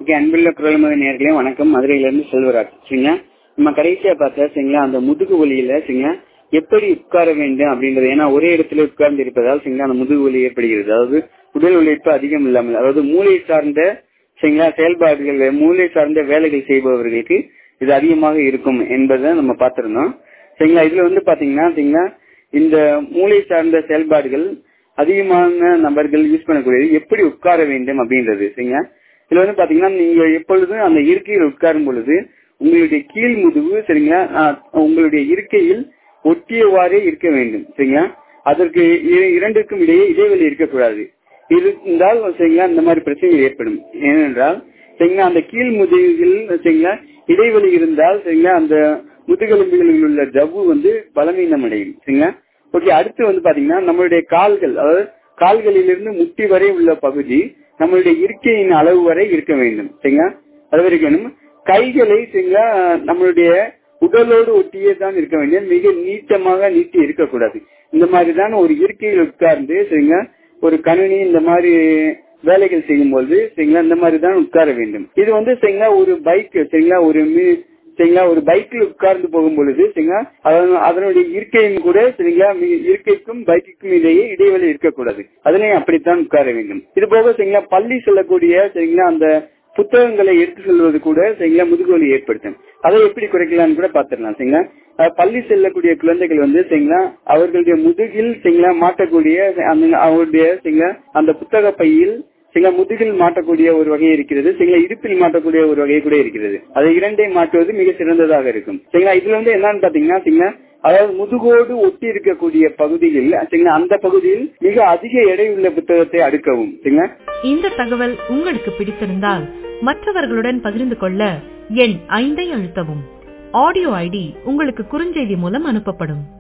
okay அன்புள்ள குரல்மதி நேர்களே வணக்கம் மதுரையிலிருந்து செல்வராஜ் சரிங்களா நம்ம கடைசியா பார்த்தா சரிங்களா அந்த முதுகு வலியில சரிங்களா எப்படி உட்கார வேண்டும் அப்படின்றது ஏன்னா ஒரே இடத்துல உட்கார்ந்து இருப்பதால் சரிங்களா அந்த முதுகு வலி ஏற்படுகிறது அதாவது உடல் உழைப்பு அதிகம் இல்லாமல் அதாவது மூளை சார்ந்த சரிங்களா செயல்பாடுகள் மூளை சார்ந்த வேலைகள் செய்பவர்களுக்கு இது அதிகமாக இருக்கும் என்பதை நம்ம பார்த்திருந்தோம் சரிங்களா இதுல வந்து பாத்தீங்கன்னா சரிங்களா இந்த மூளை சார்ந்த செயல்பாடுகள் அதிகமான நபர்கள் யூஸ் பண்ணக்கூடியது எப்படி உட்கார வேண்டும் அப்படின்றது சரிங்களா இதுல வந்து பாத்தீங்கன்னா நீங்க எப்பொழுதும் அந்த இருக்கையில் உட்காரும் பொழுது உங்களுடைய கீழ் முதுகு சரிங்களா உங்களுடைய இருக்கையில் ஒட்டியவாறே இருக்க வேண்டும் சரிங்களா அதற்கு இரண்டுக்கும் இடையே இடைவெளி இருக்கக்கூடாது இருந்தால் சரிங்களா இந்த மாதிரி பிரச்சனைகள் ஏற்படும் ஏனென்றால் சரிங்களா அந்த கீழ் முதுகில் சரிங்களா இடைவெளி இருந்தால் சரிங்களா அந்த முதுகெலும்புகளில் உள்ள ஜவ்வு வந்து பலவீனம் அடையும் சரிங்களா ஓகே அடுத்து வந்து பாத்தீங்கன்னா நம்மளுடைய கால்கள் அதாவது கால்களிலிருந்து முட்டி வரை உள்ள பகுதி நம்மளுடைய இருக்கையின் அளவு வரை இருக்க வேண்டும் சரிங்களா அது வரைக்கும் வேணும் கைகளை சரிங்களா நம்மளுடைய உடலோடு ஒட்டியே தான் இருக்க வேண்டும் மிக நீட்டமாக நீட்டி இருக்கக்கூடாது இந்த மாதிரி தான் ஒரு இருக்கையில் உட்கார்ந்து சரிங்களா ஒரு கணினி இந்த மாதிரி வேலைகள் செய்யும் போது சரிங்களா இந்த மாதிரி தான் உட்கார வேண்டும் இது வந்து சரிங்களா ஒரு பைக் சரிங்களா ஒரு சரிங்களா ஒரு பைக்கில் உட்கார்ந்து போகும் பொழுது சரிங்களா அதனுடைய இருக்கையும் கூட சரிங்களா இருக்கைக்கும் பைக்குக்கும் இடையே இடைவெளி இருக்கக்கூடாது அதுலயும் அப்படித்தான் உட்கார வேண்டும் இது போக சரிங்களா பள்ளி செல்லக்கூடிய சரிங்களா அந்த புத்தகங்களை எடுத்து செல்வது கூட சரிங்களா முதுகுவலி ஏற்படுத்தும் அதை எப்படி குறைக்கலாம்னு கூட பாத்துடலாம் சரிங்களா பள்ளி செல்லக்கூடிய குழந்தைகள் வந்து சரிங்களா அவர்களுடைய முதுகில் சரிங்களா மாட்டக்கூடிய அவருடைய சரிங்களா அந்த புத்தக பையில் சில முதுகில் மாட்டக்கூடிய ஒரு வகை இருக்கிறது சில இடுப்பில் மாட்டக்கூடிய ஒரு வகை கூட இருக்கிறது அதை இரண்டை மாற்றுவது மிக சிறந்ததாக இருக்கும் சரிங்களா இதுல வந்து என்னன்னு பாத்தீங்கன்னா சரிங்களா அதாவது முதுகோடு ஒட்டி இருக்கக்கூடிய பகுதியில் சரிங்களா அந்த பகுதியில் மிக அதிக எடை உள்ள புத்தகத்தை அடுக்கவும் சரிங்களா இந்த தகவல் உங்களுக்கு பிடித்திருந்தால் மற்றவர்களுடன் பகிர்ந்து கொள்ள எண் ஐந்தை அழுத்தவும் ஆடியோ ஐடி உங்களுக்கு குறுஞ்செய்தி மூலம் அனுப்பப்படும்